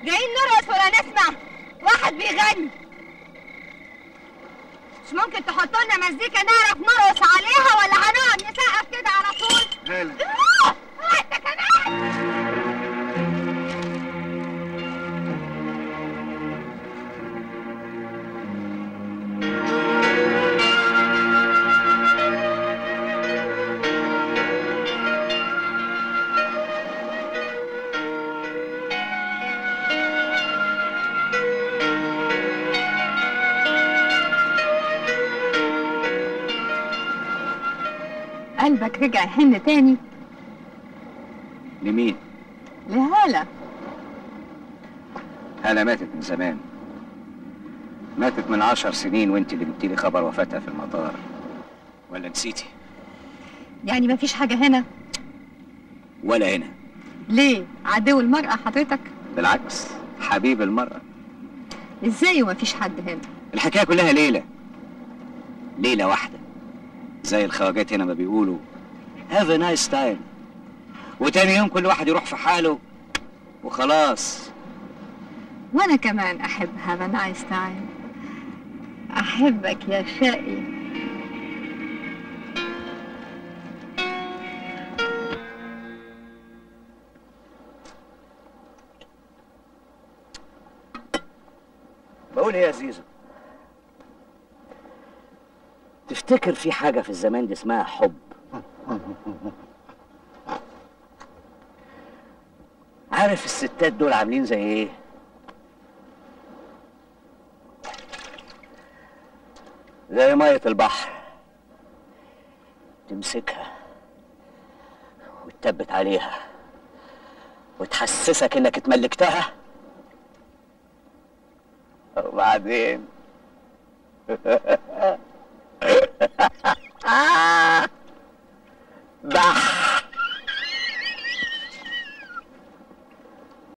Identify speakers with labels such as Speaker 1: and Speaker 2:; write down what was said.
Speaker 1: جايين نرقص ولا نسمع واحد بيغني مش ممكن تحطوا لنا مزيكا نعرف نرقص عليها ولا هنقعد نسقف كده على طول
Speaker 2: هلا
Speaker 1: آه، انت كمان قلبك رجع يحن تاني
Speaker 2: لمين؟
Speaker 1: لهالة
Speaker 2: هلا ماتت من زمان ماتت من عشر سنين وانت اللي جبتي لي خبر وفاتها في المطار ولا نسيتي
Speaker 1: يعني مفيش حاجة هنا
Speaker 2: ولا هنا
Speaker 1: ليه عدو المرأة حضرتك
Speaker 2: بالعكس حبيب المرأة
Speaker 1: ازاي ومفيش حد هنا
Speaker 2: الحكاية كلها ليلة ليلة واحدة زي الخواجات هنا ما بيقولوا have a nice time وتاني يوم كل واحد يروح في حاله وخلاص
Speaker 1: وانا كمان احب هاف a nice time احبك يا شقي
Speaker 2: بقول ايه يا زيزو تفتكر في حاجة في الزمان دي اسمها حب عارف الستات دول عاملين زي ايه زي مية البحر تمسكها وتثبت عليها وتحسسك انك اتملكتها وبعدين